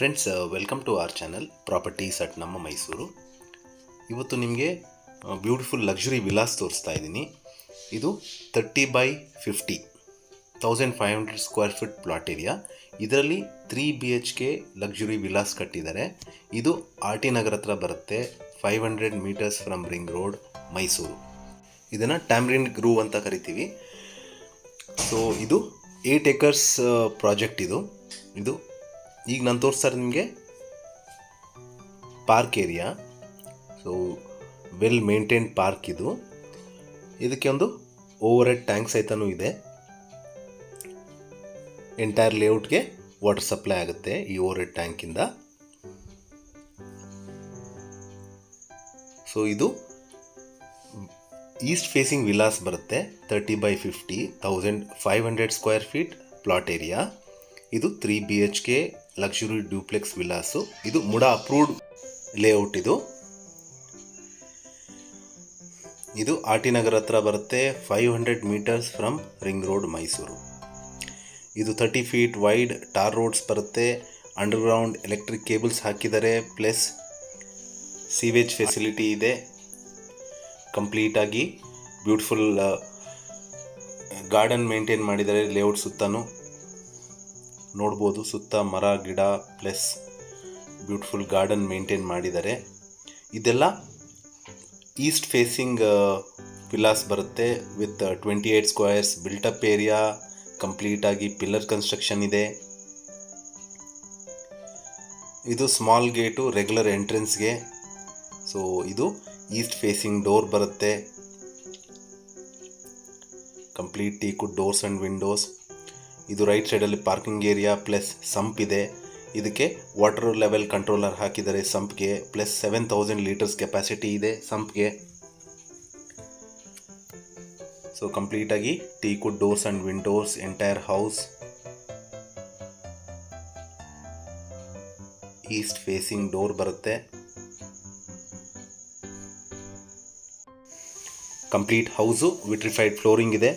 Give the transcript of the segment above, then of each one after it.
friends welcome to our channel properties at ನಮ್ಮ ಮೈಸೂರು ಇವತ್ತು ನಿಮಗೆ ಬ್ಯೂಟಿಫುಲ್ ಲಕ್ಸುರಿ ವಿಲಾಸ್ ತೋರಿಸ್ತಾ ಇದ್ದೀನಿ ಇದು thirty by fifty thousand five hundred square feet plot area ಇದರಲ್ಲಿ three B H K luxury villas ಕಟ್ಟಿದ್ದಾರೆ ಇದು ಆರ್ ಟಿ ನಗರ ಹತ್ರ ಬರುತ್ತೆ five hundred meters from ring road Mysuru ಇದನ್ನು ಟ್ಯಾಮ್ರಿನ್ ಗ್ರೂವ್ ಅಂತ ಕರಿತೀವಿ ಸೊ ಇದು ಏಟ್ ಏಕರ್ಸ್ ಪ್ರಾಜೆಕ್ಟ್ ಇದು ಇದು ಈಗ ನಾನು ತೋರಿಸ್ತಾ ಇರೋದು ನಿಮಗೆ park area so well maintained park ಇದು ಇದಕ್ಕೆ ಒಂದು ಓವರ್ ಹೆಡ್ ಟ್ಯಾಂಕ್ ಸಹಿತನೂ ಇದೆ ಎಂಟೈರ್ ಲೇಔಟ್ಗೆ ವಾಟರ್ ಸಪ್ಲೈ ಆಗುತ್ತೆ ಈ ಓವರ್ ಹೆಡ್ ಟ್ಯಾಂಕಿಂದ ಸೊ ಇದು ಈಸ್ಟ್ ಫೇಸಿಂಗ್ ವಿಲಾಸ್ ಬರುತ್ತೆ thirty by fifty thousand five hundred square feet plot area ಇದು three B H K luxury duplex villas ಇದು ಮುಡ ಅಪ್ರೂವ್ಡ್ ಲೇಔಟ್ ಇದು ಇದು ಆರ್ ಟಿ ನಗರ ಹತ್ರ ಬರುತ್ತೆ five hundred meters from ring road Mysuru ಇದು thirty feet wide tar roads ಬರುತ್ತೆ underground electric cables ಹಾಕಿದ್ದಾರೆ plus sewage facility ಇದೆ ಕಂಪ್ಲೀಟಾಗಿ ಬ್ಯೂಟಿಫುಲ್ ಗಾರ್ಡನ್ ಮೇಂಟೈನ್ ಮಾಡಿದ್ದಾರೆ ಲೇಔಟ್ ಸುತ್ತಲೂ ನೋಡ್ಬೋದು ಸುತ್ತ ಮರ ಗಿಡ ಪ್ಲಸ್ ಬ್ಯೂಟಿಫುಲ್ ಗಾರ್ಡನ್ ಮೇಂಟೈನ್ ಮಾಡಿದ್ದಾರೆ ಇದೆಲ್ಲ ಈಸ್ಟ್ ಫೇಸಿಂಗ್ ವಿಲಾಸ್ ಬರುತ್ತೆ with twenty eight squares built up area ಕಂಪ್ಲೀಟಾಗಿ ಪಿಲ್ಲರ್ ಕನ್ಸ್ಟ್ರಕ್ಷನ್ ಇದೆ ಇದು ಸ್ಮಾಲ್ ಗೇಟು ರೆಗ್ಯುಲರ್ ಎಂಟ್ರೆನ್ಸ್ಗೆ ಸೊ ಇದು ಈಸ್ಟ್ ಫೇಸಿಂಗ್ ಡೋರ್ ಬರುತ್ತೆ complete teak doors and windows ಇದು ರೈಟ್ ಸೈಡಲ್ಲಿ ಪಾರ್ಕಿಂಗ್ ಏರಿಯಾ ಪ್ಲಸ್ ಸಂಪ್ ಇದೆ ಇದಕ್ಕೆ ವಾಟರ್ ಲೆವೆಲ್ ಕಂಟ್ರೋಲರ್ ಹಾಕಿದ್ದಾರೆ ಸಂಪ್ಗೆ plus seven thousand litres capacity ಇದೆ ಸಂಪ್ಗೆ ಸೊ ಕಂಪ್ಲೀಟಾಗಿ teak doors and windows entire house east facing door ಬರುತ್ತೆ ಕಂಪ್ಲೀಟ್ ಹೌಸು ವಿಟ್ರಿಫೈಡ್ ಫ್ಲೋರಿಂಗ್ ಇದೆ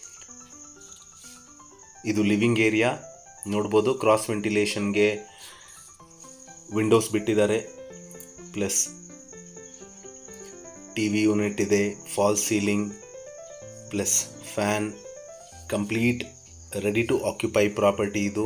ಇದು ಲಿವಿಂಗ್ ಏರಿಯಾ ನೋಡ್ಬೋದು ಕ್ರಾಸ್ ವೆಂಟಿಲೇಷನ್ಗೆ ವಿಂಡೋಸ್ ಬಿಟ್ಟಿದ್ದಾರೆ ಪ್ಲಸ್ ಟಿ ವಿ ಯೂನಿಟ್ ಇದೆ fall ceiling plus fan complete ready to occupy property ಇದು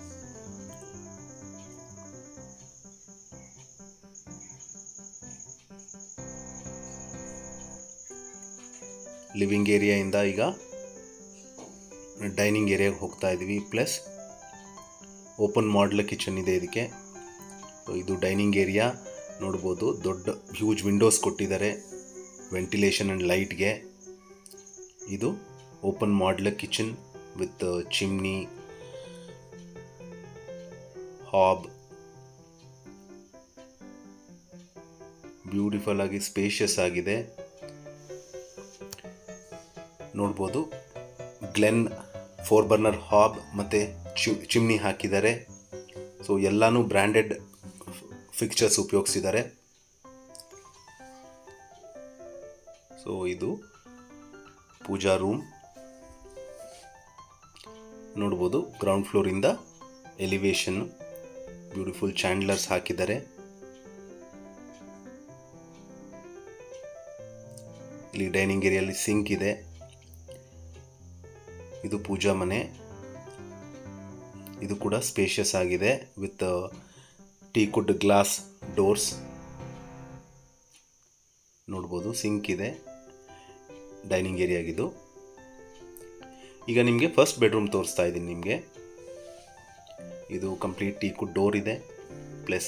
living ಏರಿಯಾಯಿಂದ ಈಗ ಡೈನಿಂಗ್ ಏರಿಯಾಗೆ ಹೋಗ್ತಾ ಇದ್ದೀವಿ ಪ್ಲಸ್ ಓಪನ್ ಮಾಡಲ್ ಕಿಚನ್ ಇದೆ ಇದಕ್ಕೆ ಇದು ಡೈನಿಂಗ್ ಏರಿಯಾ ನೋಡ್ಬೋದು ದೊಡ್ಡ ಹ್ಯೂಜ್ ವಿಂಡೋಸ್ ಕೊಟ್ಟಿದ್ದಾರೆ ವೆಂಟಿಲೇಷನ್ ಆ್ಯಂಡ್ ಲೈಟ್ಗೆ ಇದು open model kitchen with chimney hob beautiful ಆಗಿ ಸ್ಪೇಷಿಯಸ್ ಆಗಿದೆ ನೋಡ್ಬೋದು ಗ್ಲೆನ್ ಫೋರ್ ಬರ್ನರ್ ಹಾಬ್ ಮತ್ತು ಚಿಮ್ನಿ ಹಾಕಿದ್ದಾರೆ ಸೊ ಎಲ್ಲನೂ ಬ್ರ್ಯಾಂಡೆಡ್ ಫಿಕ್ಚರ್ಸ್ ಉಪಯೋಗಿಸಿದ್ದಾರೆ ಸೊ ಇದು ಪೂಜಾ ರೂಮ್ ನೋಡ್ಬೋದು ಗ್ರೌಂಡ್ ಫ್ಲೋರಿಂದ ಎಲಿವೇಶನ್ ಬ್ಯೂಟಿಫುಲ್ ಚಾಂಡ್ಲರ್ಸ್ ಹಾಕಿದ್ದಾರೆ ಇಲ್ಲಿ ಡೈನಿಂಗ್ ಏರಿಯಲ್ಲಿ ಸಿಂಕ್ ಇದೆ ಇದು ಪೂಜಾ ಮನೆ ಇದು ಕೂಡ ಸ್ಪೇಷಿಯಸ್ ಆಗಿದೆ ವಿತ್ ಟೀಕುಡ್ ಗ್ಲಾಸ್ ಡೋರ್ಸ್ ನೋಡ್ಬೋದು ಸಿಂಕ್ ಇದೆ ಡೈನಿಂಗ್ ಏರಿಯಾಗಿದ್ದು ಈಗ ನಿಮಗೆ ಫಸ್ಟ್ ಬೆಡ್ರೂಮ್ ತೋರಿಸ್ತಾ ಇದ್ದೀನಿ ನಿಮಗೆ ಇದು ಕಂಪ್ಲೀಟ್ ಟೀಕುಡ್ ಡೋರ್ ಇದೆ plus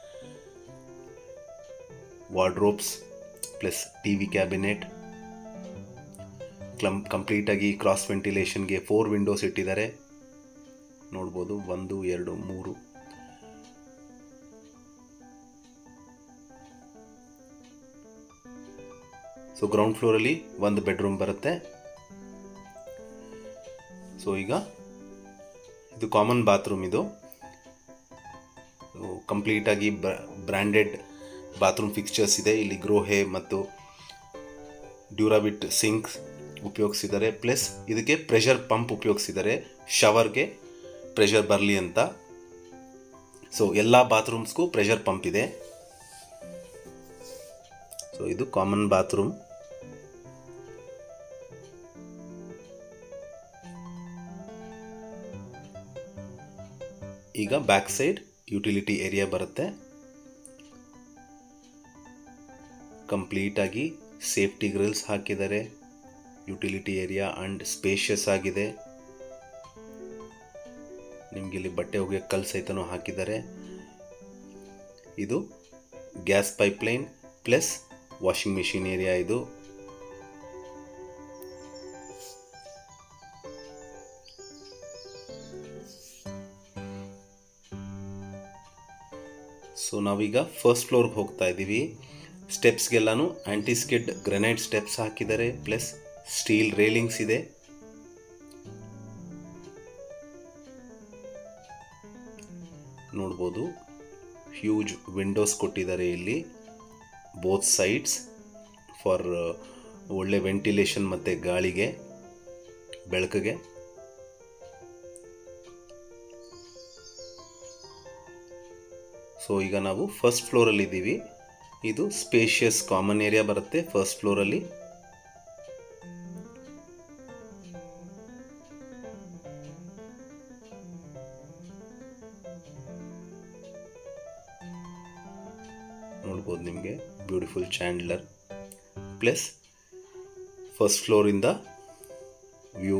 wardrobes plus T V cabinet ಕ್ಲಮ್ ಕಂಪ್ಲೀಟಾಗಿ ಕ್ರಾಸ್ ವೆಂಟಿಲೇಷನ್ಗೆ ಫೋರ್ ವಿಂಡೋಸ್ ಇಟ್ಟಿದ್ದಾರೆ ನೋಡ್ಬೋದು ಒಂದು ಎರಡು ಮೂರು ಸೊ ಗ್ರೌಂಡ್ ಫ್ಲೋರಲ್ಲಿ ಒಂದು ಬೆಡ್ರೂಮ್ ಬರುತ್ತೆ ಸೊ ಈಗ ಇದು ಕಾಮನ್ ಬಾತ್ರೂಮ್ ಇದು ಕಂಪ್ಲೀಟಾಗಿ ಬ್ರ್ಯಾಂಡೆಡ್ ಬಾತ್ರೂಮ್ ಫಿಕ್ಚರ್ಸ್ ಇದೆ ಇಲ್ಲಿ ಗ್ರೋಹೆ ಮತ್ತು ಡ್ಯೂರಾಬಿಟ್ ಸಿಂಕ್ ಉಪಯೋಗಿಸಿದ್ದಾರೆ ಪ್ಲಸ್ ಇದಕ್ಕೆ ಪ್ರೆಷರ್ ಪಂಪ್ ಉಪಯೋಗಿಸಿದ್ದಾರೆ ಶವರ್ಗೆ ಪ್ರೆಷರ್ ಬರಲಿ ಅಂತ ಸೊ ಎಲ್ಲ ಬಾತ್ರೂಮ್ಸ್ಗೂ ಪ್ರೆಷರ್ ಪಂಪ್ ಇದೆ ಸೊ ಇದು ಕಾಮನ್ ಬಾತ್ರೂಮ್ ಈಗ ಬ್ಯಾಕ್ ಸೈಡ್ ಯುಟಿಲಿಟಿ ಏರಿಯಾ ಬರುತ್ತೆ ಕಂಪ್ಲೀಟ್ ಆಗಿ ಸೇಫ್ಟಿ ಗ್ರಿಲ್ಸ್ ಹಾಕಿದ್ದಾರೆ ಯುಟಿಲಿಟಿ ಏರಿಯಾ ಅಂಡ್ ಸ್ಪೇಷಿಯಸ್ ಆಗಿದೆ ನಿಮ್ಗೆ ಇಲ್ಲಿ ಬಟ್ಟೆ ಒಗೆಯೋ ಕಲ್ ಸಹಿತನೂ ಹಾಕಿದ್ದಾರೆ ಇದು gas pipeline plus washing machine area ಇದು ಸೊ ನಾವೀಗ ಫಸ್ಟ್ ಫ್ಲೋರ್ಗೆ ಹೋಗ್ತಾ ಇದ್ದೀವಿ ಸ್ಟೆಪ್ಸ್ಗೆಲ್ಲಾನು ಆಂಟಿಸ್ಕಿಡ್ ಗ್ರೆನೈಟ್ ಸ್ಟೆಪ್ಸ್ ಹಾಕಿದ್ದಾರೆ ಪ್ಲಸ್ ಸ್ಟೀಲ್ ರೇಲಿಂಗ್ಸ್ ಇದೆ ನೋಡ್ಬೋದು ಹ್ಯೂಜ್ ವಿಂಡೋಸ್ ಕೊಟ್ಟಿದ್ದಾರೆ ಇಲ್ಲಿ ಬೋತ್ ಸೈಡ್ಸ್ ಫಾರ್ ಒಳ್ಳೆ ವೆಂಟಿಲೇಷನ್ ಮತ್ತು ಗಾಳಿಗೆ ಬೆಳಕಿಗೆ ಸೊ ಈಗ ನಾವು ಫಸ್ಟ್ ಫ್ಲೋರಲ್ಲಿ ಇದ್ದೀವಿ ಇದು ಸ್ಪೇಷಿಯಸ್ ಕಾಮನ್ ಏರಿಯಾ ಬರುತ್ತೆ ಫಸ್ಟ್ ಫ್ಲೋರಲ್ಲಿ ನೋಡ್ಬೋದು ನಿಮಗೆ ಬ್ಯೂಟಿಫುಲ್ ಚಾಂಡ್ಲರ್ ಪ್ಲಸ್ ಫಸ್ಟ್ ಫ್ಲೋರಿಂದ ವ್ಯೂ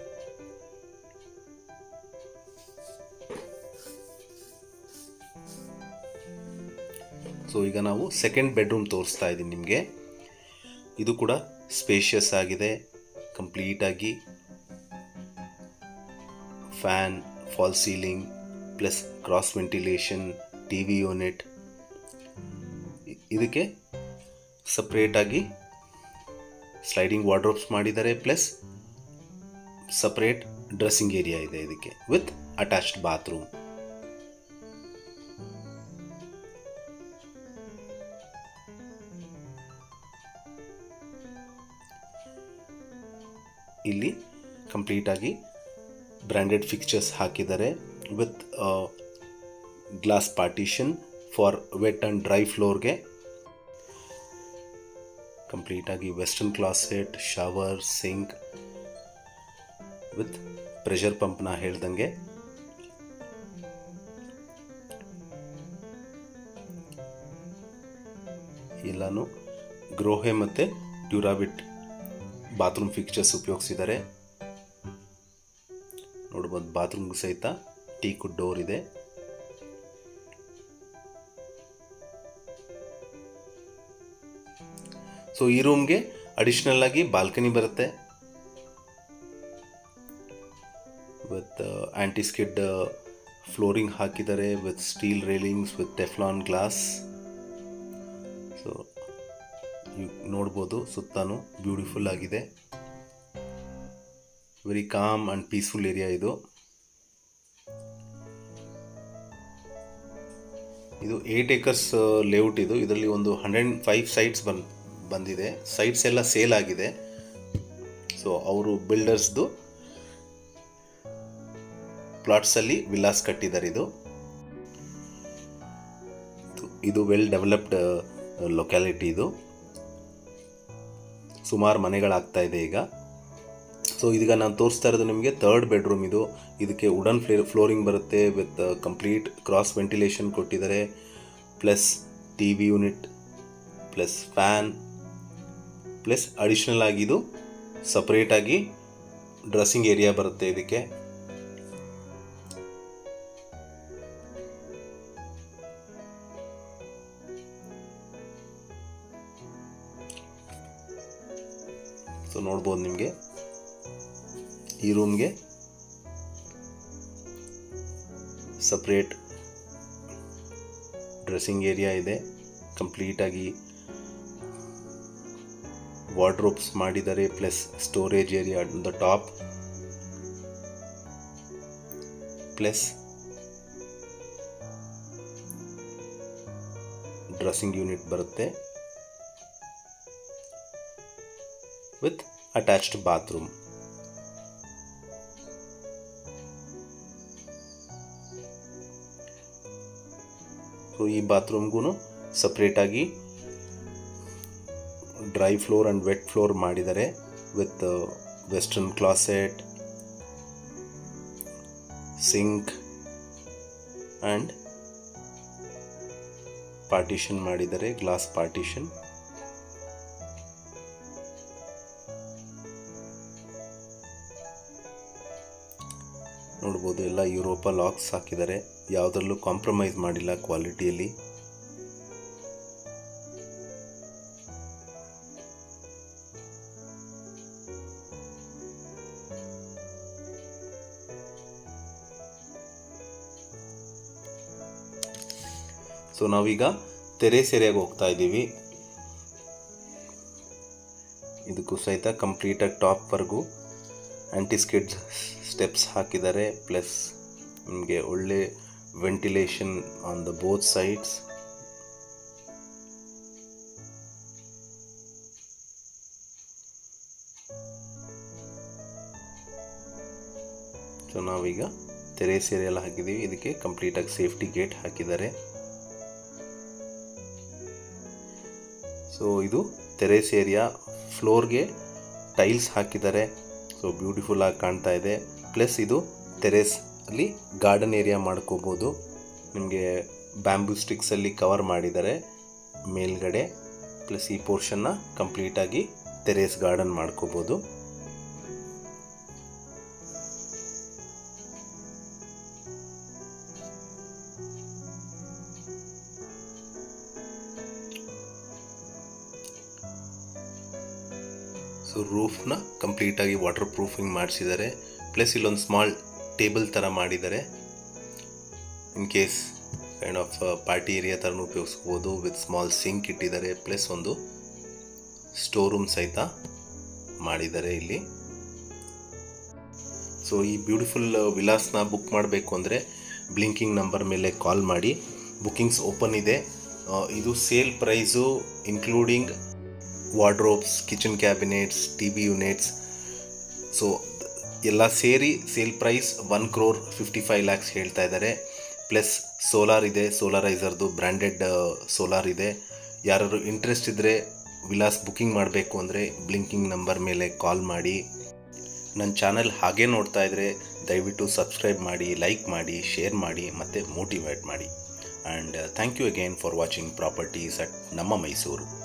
ಸೊ ಈಗ ನಾವು ಸೆಕೆಂಡ್ ಬೆಡ್ರೂಮ್ ತೋರಿಸ್ತಾ ಇದ್ದೀನಿ ನಿಮಗೆ ಇದು ಕೂಡ ಸ್ಪೇಷಿಯಸ್ ಆಗಿದೆ ಕಂಪ್ಲೀಟಾಗಿ fan fall ceiling plus cross ventilation T V unit ಇದಕ್ಕೆ ಸಪ್ರೇಟಾಗಿ ಸ್ಲೈಡಿಂಗ್ ವಾರ್ಡ್ರೋಬ್ಸ್ ಮಾಡಿದ್ದಾರೆ ಪ್ಲಸ್ ಸಪ್ರೇಟ್ ಡ್ರೆಸ್ಸಿಂಗ್ ಏರಿಯಾ ಇದೆ ಇದಕ್ಕೆ ವಿತ್ ಅಟ್ಯಾಚ್ಡ್ ಬಾತ್ರೂಮ್ ಇಲ್ಲಿ ಕಂಪ್ಲೀಟಾಗಿ ಬ್ರ್ಯಾಂಡೆಡ್ ಫಿಕ್ಚರ್ಸ್ ಹಾಕಿದ್ದಾರೆ with glass partition for wet and dry ಫ್ಲೋರ್ಗೆ ಕಂಪ್ಲೀಟಾಗಿ western closet shower sink with pressure ಪಂಪ್ನ ಹೇಳ್ದಂಗೆ ಎಲ್ಲಾನು ಗ್ರೋಹೆ ಮತ್ತು ಡ್ಯೂರಾವಿಟ್ ಬಾತ್ರೂಮ್ ಫಿಕ್ಚರ್ಸ್ ಉಪಯೋಗಿಸಿದ್ದಾರೆ ನೋಡ್ಬೋದು ಬಾತ್ರೂಮ್ಗೂ ಸಹಿತ ಟೀಕು ಡೋರ್ ಇದೆ ಸೊ ಈ ರೂಮ್ಗೆ ಅಡಿಷ್ನಲ್ ಆಗಿ ಬಾಲ್ಕನಿ ಬರುತ್ತೆ ವಿತ್ ಆಂಟಿಸ್ಕಿಡ್ ಫ್ಲೋರಿಂಗ್ ಹಾಕಿದ್ದಾರೆ with steel railings with teflon glass so ನೋಡ್ಬೋದು ಸುತ್ತಾನು ಬ್ಯೂಟಿಫುಲ್ ಆಗಿದೆ very calm and peaceful area ಇದು ಇದು ಏಟ್ ಏಕರ್ಸ್ ಲೇಔಟ್ ಇದು ಇದರಲ್ಲಿ ಒಂದು ಹಂಡ್ರೆಡ್ ಫೈವ್ ಸೈಟ್ಸ್ ಬಂದ್ ಬಂದಿದೆ ಸೈಟ್ಸ್ ಎಲ್ಲ ಸೇಲ್ ಆಗಿದೆ ಸೊ ಅವರು ಬಿಲ್ಡರ್ಸ್ದು ಪ್ಲಾಟ್ಸಲ್ಲಿ ವಿಲಾಸ್ ಕಟ್ಟಿದ್ದಾರೆ ಇದು ಇದು ವೆಲ್ ಡೆವಲಪ್ಡ್ ಲೊಕ್ಯಾಲಿಟಿ ಇದು ಸುಮಾರು ಮನೆಗಳಾಗ್ತಾ ಇದೆ ಈಗ ಸೊ ಇದೀಗ ನಾನು ತೋರಿಸ್ತಾ ಇರೋದು ನಿಮಗೆ ಥರ್ಡ್ ಬೆಡ್ರೂಮ್ ಇದು ಇದಕ್ಕೆ ವುಡನ್ ಫ್ಲೇ ಫ್ಲೋರಿಂಗ್ ಬರುತ್ತೆ ವಿತ್ ಕಂಪ್ಲೀಟ್ ಕ್ರಾಸ್ ವೆಂಟಿಲೇಷನ್ ಕೊಟ್ಟಿದ್ದಾರೆ plus T V unit plus fan plus additional ಆಗಿ ಇದು ಸಪ್ರೇಟಾಗಿ ಡ್ರೆಸ್ಸಿಂಗ್ ಏರಿಯಾ ಬರುತ್ತೆ ಇದಕ್ಕೆ ಸೊ ನೋಡ್ಬೋದು ನಿಮಗೆ ಈ ರೂಮ್ಗೆ ಸಪ್ರೇಟ್ ಡ್ರೆಸ್ಸಿಂಗ್ ಏರಿಯಾ ಇದೆ ಕಂಪ್ಲೀಟಾಗಿ ವಾರ್ಡ್ರೋಬ್ಸ್ ಮಾಡಿದ್ದಾರೆ plus storage area the top plus dressing unit ಬರುತ್ತೆ ವಿತ್ ಅಟ್ಯಾಚ್ಡ್ ಬಾತ್ರೂಮ್ ಸೊ ಈ ಬಾತ್ರೂಮ್ಗೂ ಸಪ್ರೇಟಾಗಿ dry floor and wet floor ಮಾಡಿದ್ದಾರೆ with western closet sink and partition ಮಾಡಿದ್ದಾರೆ ಗ್ಲಾಸ್ ಪಾರ್ಟಿಷನ್ ನೋಡ್ಬೋದು ಎಲ್ಲ ಯುರೋಪ ಲಾಕ್ಸ್ ಹಾಕಿದ್ದಾರೆ ಯಾವುದರಲ್ಲೂ ಕಾಂಪ್ರಮೈಸ್ ಮಾಡಿಲ್ಲ ಕ್ವಾಲಿಟಿಯಲ್ಲಿ ಸೊ ನಾವೀಗ ತೆರೇಸ್ ಏರಿಯಾಗೆ ಹೋಗ್ತಾ ಇದ್ದೀವಿ ಇದಕ್ಕೂ ಸಹಿತ ಕಂಪ್ಲೀಟಾಗಿ ಟಾಪ್ವರೆಗೂ ಆ್ಯಂಟಿಸ್ಕಿಡ್ ಸ್ಟೆಪ್ಸ್ ಹಾಕಿದ್ದಾರೆ ಪ್ಲಸ್ ನಿಮಗೆ ಒಳ್ಳೆ ventilation on the both sides so ನಾವೀಗ ತೆರೇಸ್ ಏರಿಯಾ ಎಲ್ಲ ಹಾಕಿದ್ದೀವಿ ಇದಕ್ಕೆ ಕಂಪ್ಲೀಟಾಗಿ ಸೇಫ್ಟಿ ಗೇಟ್ ಹಾಕಿದ್ದಾರೆ ಸೊ ಇದು ತೆರೇಸ್ ಏರಿಯಾ ಫ್ಲೋರ್ಗೆ ಟೈಲ್ಸ್ ಹಾಕಿದ್ದಾರೆ ಸೊ ಬ್ಯೂಟಿಫುಲ್ ಆಗಿ ಕಾಣ್ತಾ ಇದೆ ಪ್ಲಸ್ ಇದು ಟೆರೇಸ್ ಅಲ್ಲಿ ಗಾರ್ಡನ್ ಏರಿಯಾ ಮಾಡ್ಕೋಬೋದು ನಿಮಗೆ ಬ್ಯಾಂಬೂ ಸ್ಟಿಕ್ಸಲ್ಲಿ ಕವರ್ ಮಾಡಿದ್ದಾರೆ ಮೇಲ್ಗಡೆ ಪ್ಲಸ್ ಈ ಪೋರ್ಷನ್ನ ಕಂಪ್ಲೀಟಾಗಿ ಟೆರೇಸ್ ಗಾರ್ಡನ್ ಮಾಡ್ಕೋಬೋದು ಸೊ ರೂಫ್ನ ಕಂಪ್ಲೀಟಾಗಿ ವಾಟರ್ ಪ್ರೂಫಿಂಗ್ ಮಾಡಿಸಿದ್ದಾರೆ ಪ್ಲಸ್ ಇಲ್ಲೊಂದು ಸ್ಮಾಲ್ ಟೇಬಲ್ ಥರ ಮಾಡಿದ್ದಾರೆ in case kind of party area ಥರನೂ ಉಪಯೋಗಿಸ್ಬೋದು ವಿತ್ ಸ್ಮಾಲ್ ಸಿಂಕ್ ಇಟ್ಟಿದ್ದಾರೆ ಪ್ಲಸ್ ಒಂದು ಸ್ಟೋರ್ ರೂಮ್ ಸಹಿತ ಮಾಡಿದ್ದಾರೆ ಇಲ್ಲಿ ಸೊ ಈ ಬ್ಯೂಟಿಫುಲ್ ವಿಲಾಸ್ನ ಬುಕ್ ಮಾಡಬೇಕು ಅಂದರೆ ಬ್ಲಿಂಕಿಂಗ್ ನಂಬರ್ ಮೇಲೆ ಕಾಲ್ ಮಾಡಿ ಬುಕ್ಕಿಂಗ್ಸ್ ಓಪನ್ ಇದೆ ಆ, ಇದು sale price including wardrobes kitchen cabinets T V units so ಎಲ್ಲ ಸೇರಿ sale price one crore fifty five lakhs ಹೇಳ್ತಾ ಇದ್ದಾರೆ ಪ್ಲಸ್ ಸೋಲಾರ್ ಇದೆ ಸೋಲಾರೈಸರ್ದು ಬ್ರ್ಯಾಂಡೆಡ್ ಸೋಲಾರ್ ಇದೆ ಯಾರು ಇಂಟ್ರೆಸ್ಟ್ ಇದ್ದರೆ ವಿಲಾಸ್ ಬುಕ್ಕಿಂಗ್ ಮಾಡಬೇಕು ಅಂದರೆ ಬ್ಲಿಂಕಿಂಗ್ ನಂಬರ್ ಮೇಲೆ ಕಾಲ್ ಮಾಡಿ ನನ್ನ ಚಾನಲ್ ಹಾಗೆ ನೋಡ್ತಾ ಇದ್ದರೆ ದಯವಿಟ್ಟು ಸಬ್ಸ್ಕ್ರೈಬ್ ಮಾಡಿ ಲೈಕ್ ಮಾಡಿ ಶೇರ್ ಮಾಡಿ ಮತ್ತು ಮೋಟಿವೇಟ್ ಮಾಡಿ and thank you again for watching properties at ನಮ್ಮ ಮೈಸೂರು